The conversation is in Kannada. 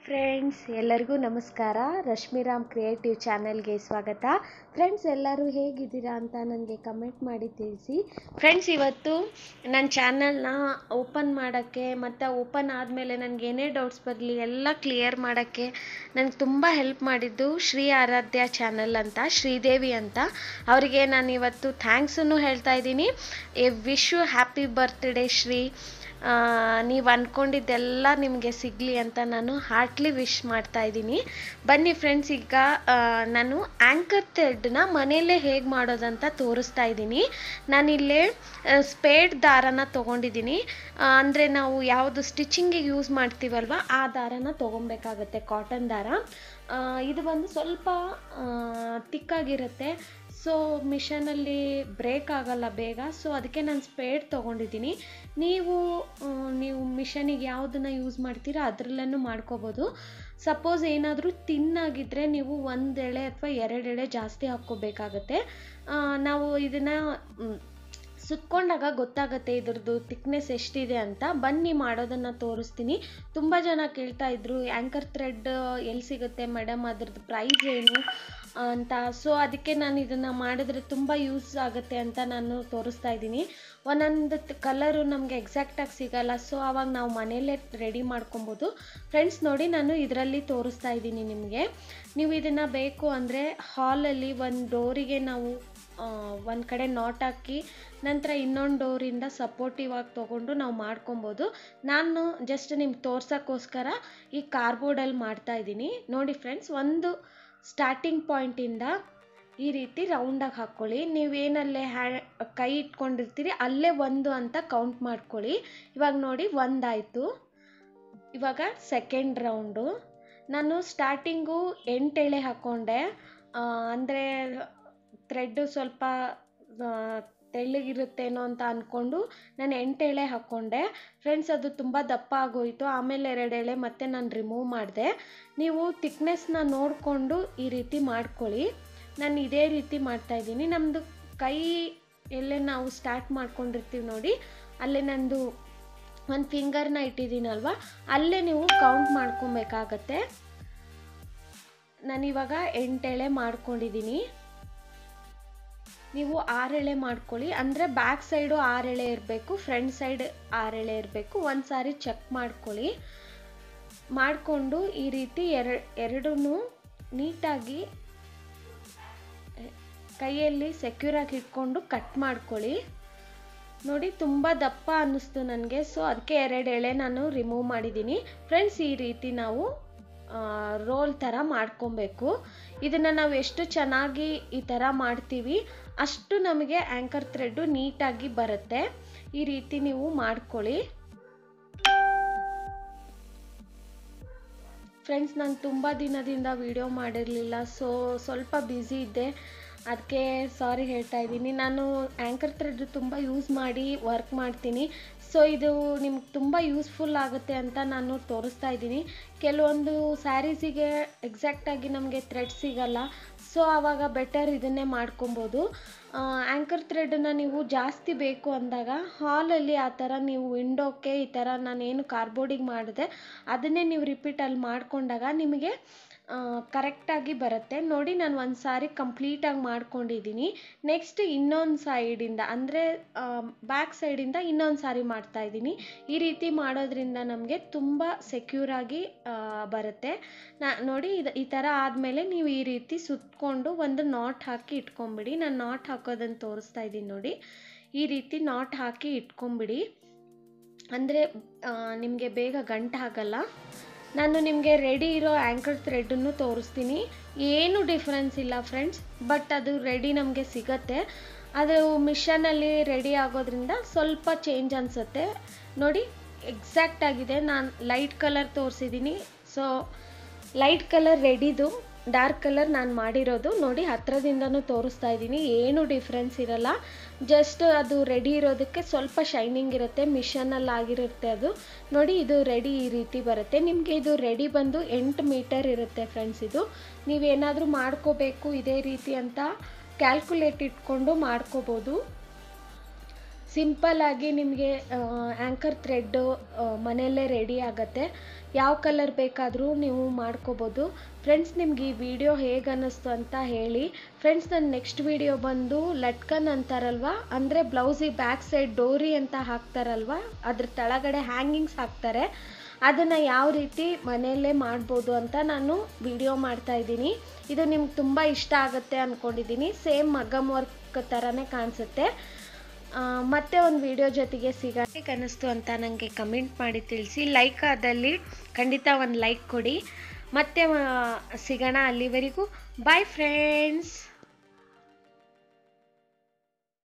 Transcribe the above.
ಫ್ರೆಂಡ್ಸ್ ಎಲ್ಲರಿಗೂ ನಮಸ್ಕಾರ ರಶ್ಮಿರಾಮ್ ಕ್ರಿಯೇಟಿವ್ ಚಾನೆಲ್ಗೆ ಸ್ವಾಗತ ಫ್ರೆಂಡ್ಸ್ ಎಲ್ಲರೂ ಹೇಗಿದ್ದೀರಾ ಅಂತ ನನಗೆ ಕಮೆಂಟ್ ಮಾಡಿ ತಿಳಿಸಿ ಫ್ರೆಂಡ್ಸ್ ಇವತ್ತು ನನ್ನ ಚಾನಲ್ನ ಓಪನ್ ಮಾಡೋಕ್ಕೆ ಮತ್ತು ಓಪನ್ ಆದಮೇಲೆ ನನಗೆ ಏನೇ ಡೌಟ್ಸ್ ಬರಲಿ ಎಲ್ಲ ಕ್ಲಿಯರ್ ಮಾಡೋಕ್ಕೆ ನನಗೆ ತುಂಬ ಹೆಲ್ಪ್ ಮಾಡಿದ್ದು ಶ್ರೀ ಆರಾಧ್ಯ ಚಾನಲ್ ಅಂತ ಶ್ರೀದೇವಿ ಅಂತ ಅವರಿಗೆ ನಾನು ಇವತ್ತು ಥ್ಯಾಂಕ್ಸನ್ನು ಹೇಳ್ತಾ ಇದ್ದೀನಿ a wish you happy birthday Shri ನೀವು ಅಂದ್ಕೊಂಡಿದ್ದೆಲ್ಲ ನಿಮಗೆ ಸಿಗಲಿ ಅಂತ ನಾನು ಹಾರ್ಟ್ಲಿ ವಿಶ್ ಮಾಡ್ತಾ ಇದ್ದೀನಿ ಬನ್ನಿ ಫ್ರೆಂಡ್ಸ್ ಈಗ ಆ, ನಾನು ಆ್ಯಂಕರ್ ಥ್ರೆಡ್ನ ಮನೆಯಲ್ಲೇ ಹೇಗೆ ಮಾಡೋದಂತ ತೋರಿಸ್ತಾ ಇದ್ದೀನಿ ನಾನಿಲ್ಲೇ ಸ್ಪೇಡ್ ದಾರನ ತೊಗೊಂಡಿದ್ದೀನಿ ಅಂದರೆ ನಾವು ಯಾವುದು ಸ್ಟಿಚಿಂಗಿಗೆ ಯೂಸ್ ಮಾಡ್ತೀವಲ್ವ ಆ ದಾರನ ತೊಗೊಬೇಕಾಗತ್ತೆ ಕಾಟನ್ ದಾರ ಆ, ಇದು ಬಂದು ಸ್ವಲ್ಪ ತಿಕ್ಕಾಗಿರುತ್ತೆ ಸೊ ಮಿಷನಲ್ಲಿ ಬ್ರೇಕ್ ಆಗಲ್ಲ ಬೇಗ ಸೊ ಅದಕ್ಕೆ ನಾನು ಸ್ಪೇಡ್ ತೊಗೊಂಡಿದ್ದೀನಿ ನೀವು ಆ, ನೀವು ಮಿಷನಿಗೆ ಯಾವುದನ್ನು ಯೂಸ್ ಮಾಡ್ತೀರಾ ಅದರಲ್ಲೂ ಮಾಡ್ಕೋಬೋದು ಸಪೋಸ್ ಏನಾದರೂ ತಿನ್ನಾಗಿದ್ದರೆ ನೀವು ಒಂದು ಎಳೆ ಅಥವಾ ಎರಡು ಎಳೆ ಜಾಸ್ತಿ ಹಾಕ್ಕೋಬೇಕಾಗತ್ತೆ ಆ, ನಾವು ಇದನ್ನು ಸುತ್ಕೊಂಡಾಗ ಗೊತ್ತಾಗುತ್ತೆ ಇದ್ರದ್ದು ತಿಕ್ನೆಸ್ ಎಷ್ಟಿದೆ ಅಂತ ಬನ್ನಿ ಮಾಡೋದನ್ನು ತೋರಿಸ್ತೀನಿ ತುಂಬ ಜನ ಕೇಳ್ತಾ ಇದ್ರು ಆ್ಯಂಕರ್ ಥ್ರೆಡ್ ಎಲ್ಲಿ ಸಿಗುತ್ತೆ ಮೇಡಮ್ ಅದ್ರದ್ದು ಪ್ರೈಸ್ ಏನು ಅಂತ ಸೊ ಅದಕ್ಕೆ ನಾನು ಇದನ್ನು ಮಾಡಿದ್ರೆ ತುಂಬ ಯೂಸ್ ಆಗುತ್ತೆ ಅಂತ ನಾನು ತೋರಿಸ್ತಾ ಇದ್ದೀನಿ ಒಂದೊಂದು ಕಲರು ನಮಗೆ ಎಕ್ಸಾಕ್ಟಾಗಿ ಸಿಗಲ್ಲ ಸೊ ಆವಾಗ ನಾವು ಮನೆಯಲ್ಲೇ ರೆಡಿ ಮಾಡ್ಕೊಬೋದು ಫ್ರೆಂಡ್ಸ್ ನೋಡಿ ನಾನು ಇದರಲ್ಲಿ ತೋರಿಸ್ತಾ ಇದ್ದೀನಿ ನಿಮಗೆ ನೀವು ಇದನ್ನು ಬೇಕು ಅಂದರೆ ಹಾಲಲ್ಲಿ ಒಂದು ಡೋರಿಗೆ ನಾವು ಒಂದು ಕಡೆ ನಾಟ್ ಹಾಕಿ ನಂತರ ಇನ್ನೊಂದು ಡೋರಿಂದ ಸಪೋರ್ಟಿವ್ ಆಗಿ ತೊಗೊಂಡು ನಾವು ಮಾಡ್ಕೊಬೋದು ನಾನು ಜಸ್ಟ್ ನಿಮ್ಗೆ ತೋರ್ಸೋಕ್ಕೋಸ್ಕರ ಈ ಕಾರ್ಬೋರ್ಡಲ್ಲಿ ಮಾಡ್ತಾ ಇದ್ದೀನಿ ನೋಡಿ ಫ್ರೆಂಡ್ಸ್ ಒಂದು ಸ್ಟಾರ್ಟಿಂಗ್ ಪಾಯಿಂಟಿಂದ ಈ ರೀತಿ ರೌಂಡಾಗಿ ಹಾಕ್ಕೊಳ್ಳಿ ನೀವೇನಲ್ಲೇ ಹ್ಯಾ ಕೈ ಇಟ್ಕೊಂಡಿರ್ತೀರಿ ಅಲ್ಲೇ ಒಂದು ಅಂತ ಕೌಂಟ್ ಮಾಡ್ಕೊಳ್ಳಿ ಇವಾಗ ನೋಡಿ ಒಂದಾಯಿತು ಇವಾಗ ಸೆಕೆಂಡ್ ರೌಂಡು ನಾನು ಸ್ಟಾರ್ಟಿಂಗು ಎಂಟು ಎಳೆ ಹಾಕ್ಕೊಂಡೆ ಅಂದರೆ ಥ್ರೆಡ್ಡು ಸ್ವಲ್ಪ ಆ, ತೆಳ್ಳಗಿರುತ್ತೇನೋ ಅಂತ ಅಂದ್ಕೊಂಡು ನಾನು ಎಂಟು ಎಳೆ ಹಾಕ್ಕೊಂಡೆ ಫ್ರೆಂಡ್ಸ್ ಅದು ತುಂಬ ದಪ್ಪ ಆಗೋಯಿತು ಆಮೇಲೆ ಎರಡು ಎಳೆ ಮತ್ತೆ ನಾನು ರಿಮೂವ್ ಮಾಡಿದೆ ನೀವು ತಿಕ್ನೆಸ್ನ ನೋಡಿಕೊಂಡು ಈ ರೀತಿ ಮಾಡ್ಕೊಳ್ಳಿ ನಾನು ಇದೇ ರೀತಿ ಮಾಡ್ತಾಯಿದ್ದೀನಿ ನಮ್ಮದು ಕೈ ಎಲ್ಲೇ ನಾವು ಸ್ಟಾರ್ಟ್ ಮಾಡ್ಕೊಂಡಿರ್ತೀವಿ ನೋಡಿ ಅಲ್ಲೇ ನಂದು ಒಂದು ಫಿಂಗರ್ನ ಇಟ್ಟಿದ್ದೀನಲ್ವ ಅಲ್ಲೇ ನೀವು ಕೌಂಟ್ ಮಾಡ್ಕೊಬೇಕಾಗತ್ತೆ ನಾನಿವಾಗ ಎಂಟೆಳೆ ಮಾಡ್ಕೊಂಡಿದ್ದೀನಿ ನೀವು ಆರೆಳೆ ಮಾಡ್ಕೊಳ್ಳಿ ಅಂದರೆ ಬ್ಯಾಕ್ ಸೈಡು ಆರೆಳೆ ಇರಬೇಕು ಫ್ರಂಟ್ ಸೈಡ್ ಆರೆಳೆ ಇರಬೇಕು ಒಂದು ಸಾರಿ ಚೆಕ್ ಮಾಡ್ಕೊಳ್ಳಿ ಮಾಡಿಕೊಂಡು ಈ ರೀತಿ ಎರಡು ಎರಡೂ ನೀಟಾಗಿ ಕೈಯಲ್ಲಿ ಸೆಕ್ಯೂರಾಗಿ ಇಟ್ಕೊಂಡು ಕಟ್ ಮಾಡ್ಕೊಳ್ಳಿ ನೋಡಿ ತುಂಬ ದಪ್ಪ ಅನ್ನಿಸ್ತು ನನಗೆ ಸೊ ಅದಕ್ಕೆ ಎರಡು ಎಳೆ ನಾನು ರಿಮೂವ್ ಮಾಡಿದ್ದೀನಿ ಫ್ರೆಂಡ್ಸ್ ಈ ರೀತಿ ನಾವು ರೋಲ್ ಥರ ಮಾಡ್ಕೊಬೇಕು ಇದನ್ನು ನಾವು ಎಷ್ಟು ಚೆನ್ನಾಗಿ ಈ ಥರ ಮಾಡ್ತೀವಿ ಅಷ್ಟು ನಮಗೆ ಆ್ಯಂಕರ್ ಥ್ರೆಡ್ಡು ನೀಟಾಗಿ ಬರುತ್ತೆ ಈ ರೀತಿ ನೀವು ಮಾಡ್ಕೊಳ್ಳಿ ಫ್ರೆಂಡ್ಸ್ ನಾನು ತುಂಬ ದಿನದಿಂದ ವಿಡಿಯೋ ಮಾಡಿರಲಿಲ್ಲ ಸೊ ಸ್ವಲ್ಪ ಬ್ಯುಸಿ ಇದ್ದೆ ಅದಕ್ಕೆ ಸಾರಿ ಹೇಳ್ತಾ ಇದ್ದೀನಿ ನಾನು ಆ್ಯಂಕರ್ ಥ್ರೆಡ್ ತುಂಬ ಯೂಸ್ ಮಾಡಿ ವರ್ಕ್ ಮಾಡ್ತೀನಿ ಸೊ ಇದು ನಿಮ್ಗೆ ತುಂಬ ಯೂಸ್ಫುಲ್ ಆಗುತ್ತೆ ಅಂತ ನಾನು ತೋರಿಸ್ತಾ ಇದ್ದೀನಿ ಕೆಲವೊಂದು ಸ್ಯಾರೀಸಿಗೆ ಎಕ್ಸಾಕ್ಟಾಗಿ ನಮಗೆ ಥ್ರೆಡ್ ಸಿಗಲ್ಲ ಸೊ ಆವಾಗ ಬೆಟರ್ ಇದನ್ನೇ ಮಾಡ್ಕೊಬೋದು ಆ್ಯಂಕರ್ ಥ್ರೆಡನ್ನ ನೀವು ಜಾಸ್ತಿ ಬೇಕು ಅಂದಾಗ ಹಾಲಲ್ಲಿ ಆ ಥರ ನೀವು ವಿಂಡೋಕ್ಕೆ ಈ ಥರ ನಾನೇನು ಕಾರ್ಬೋರ್ಡಿಗೆ ಮಾಡಿದೆ ಅದನ್ನೇ ನೀವು ರಿಪೀಟಲ್ಲಿ ಮಾಡಿಕೊಂಡಾಗ ನಿಮಗೆ ಕರೆಕ್ಟಾಗಿ ಬರುತ್ತೆ ನೋಡಿ ನಾನು ಒಂದು ಸಾರಿ ಕಂಪ್ಲೀಟಾಗಿ ಮಾಡ್ಕೊಂಡಿದ್ದೀನಿ ನೆಕ್ಸ್ಟ್ ಇನ್ನೊಂದು ಸೈಡಿಂದ ಅಂದರೆ ಬ್ಯಾಕ್ ಸೈಡಿಂದ ಇನ್ನೊಂದು ಸಾರಿ ಮಾಡ್ತಾ ಇದ್ದೀನಿ ಈ ರೀತಿ ಮಾಡೋದ್ರಿಂದ ನಮಗೆ ತುಂಬ ಸೆಕ್ಯೂರಾಗಿ ಬರುತ್ತೆ ನಾ ನೋಡಿ ಇದು ಈ ಥರ ಆದಮೇಲೆ ನೀವು ಈ ರೀತಿ ಸುತ್ತಕೊಂಡು ಒಂದು ನಾಟ್ ಹಾಕಿ ಇಟ್ಕೊಂಬಿಡಿ ನಾನು ನಾಟ್ ಹಾಕೋದನ್ನು ತೋರಿಸ್ತಾ ಇದ್ದೀನಿ ನೋಡಿ ಈ ರೀತಿ ನಾಟ್ ಹಾಕಿ ಇಟ್ಕೊಂಬಿಡಿ ಅಂದರೆ ನಿಮಗೆ ಬೇಗ ಗಂಟು ಆಗಲ್ಲ ನಾನು ನಿಮಗೆ ರೆಡಿ ಇರೋ ಆ್ಯಂಕರ್ ಥ್ರೆಡನ್ನು ತೋರಿಸ್ತೀನಿ ಏನು ಡಿಫ್ರೆನ್ಸ್ ಇಲ್ಲ ಫ್ರೆಂಡ್ಸ್ ಬಟ್ ಅದು ರೆಡಿ ನಮಗೆ ಸಿಗತ್ತೆ ಅದು ಮಿಷನಲ್ಲಿ ರೆಡಿ ಆಗೋದ್ರಿಂದ ಸ್ವಲ್ಪ ಚೇಂಜ್ ಅನಿಸುತ್ತೆ ನೋಡಿ ಎಕ್ಸಾಕ್ಟ್ ಆಗಿದೆ ನಾನು ಲೈಟ್ ಕಲರ್ ತೋರಿಸಿದ್ದೀನಿ ಸೊ ಲೈಟ್ ಕಲರ್ ರೆಡಿದು ಡಾರ್ಕ್ ಕಲರ್ ನಾನು ಮಾಡಿರೋದು ನೋಡಿ ಹತ್ರದಿಂದನೂ ತೋರಿಸ್ತಾ ಇದ್ದೀನಿ ಏನು ಡಿಫ್ರೆನ್ಸ್ ಇರಲ್ಲ ಜಸ್ಟ್ ಅದು ರೆಡಿ ಇರೋದಕ್ಕೆ ಸ್ವಲ್ಪ ಶೈನಿಂಗ್ ಇರುತ್ತೆ ಮಿಷನಲ್ಲಿ ಆಗಿರುತ್ತೆ ಅದು ನೋಡಿ ಇದು ರೆಡಿ ಈ ರೀತಿ ಬರುತ್ತೆ ನಿಮಗೆ ಇದು ರೆಡಿ ಬಂದು ಎಂಟು ಮೀಟರ್ ಇರುತ್ತೆ ಫ್ರೆಂಡ್ಸ್ ಇದು ನೀವೇನಾದರೂ ಮಾಡ್ಕೋಬೇಕು ಇದೇ ರೀತಿ ಅಂತ ಕ್ಯಾಲ್ಕುಲೇಟ್ ಇಟ್ಕೊಂಡು ಮಾಡ್ಕೋಬೋದು ಸಿಂಪಲ್ಲಾಗಿ ನಿಮಗೆ ಆ್ಯಂಕರ್ ಥ್ರೆಡ್ಡು ಮನೆಯಲ್ಲೇ ರೆಡಿ ಆಗುತ್ತೆ ಯಾವ ಕಲರ್ ಬೇಕಾದರೂ ನೀವು ಮಾಡ್ಕೋಬೋದು ಫ್ರೆಂಡ್ಸ್ ನಿಮ್ಗೆ ಈ ವಿಡಿಯೋ ಹೇಗೆ ಅನ್ನಿಸ್ತು ಅಂತ ಹೇಳಿ ಫ್ರೆಂಡ್ಸ್ ನನ್ನ ನೆಕ್ಸ್ಟ್ ವಿಡಿಯೋ ಬಂದು ಲಟ್ಕನ್ ಅಂತಾರಲ್ವ ಅಂದರೆ ಬ್ಲೌಸಿಗೆ ಬ್ಯಾಕ್ ಸೈಡ್ ಡೋರಿ ಅಂತ ಹಾಕ್ತಾರಲ್ವ ಅದ್ರ ಕೆಳಗಡೆ ಹ್ಯಾಂಗಿಂಗ್ಸ್ ಹಾಕ್ತಾರೆ ಅದನ್ನು ಯಾವ ರೀತಿ ಮನೆಯಲ್ಲೇ ಮಾಡ್ಬೋದು ಅಂತ ನಾನು ವಿಡಿಯೋ ಮಾಡ್ತಾ ಇದ್ದೀನಿ ಇದು ನಿಮ್ಗೆ ತುಂಬ ಇಷ್ಟ ಆಗುತ್ತೆ ಅಂದ್ಕೊಂಡಿದ್ದೀನಿ ಸೇಮ್ ಮಗಮ್ ವರ್ಕ್ ಥರನೇ ಕಾಣಿಸುತ್ತೆ ಆ, ಮತ್ತೆ ಒಂದು ವಿಡಿಯೋ ಜೊತೆಗೆ ಸಿಗ ಹೇಗೆ ಅನ್ನಿಸ್ತು ಅಂತ ನನಗೆ ಕಮೆಂಟ್ ಮಾಡಿ ತಿಳಿಸಿ ಲೈಕ್ ಆದಲ್ಲಿ ಖಂಡಿತ ಒಂದು ಲೈಕ್ ಕೊಡಿ ಮತ್ತೆ ಆ, ಸಿಗೋಣ ಅಲ್ಲಿವರೆಗೂ ಬಾಯ್ ಫ್ರೆಂಡ್ಸ್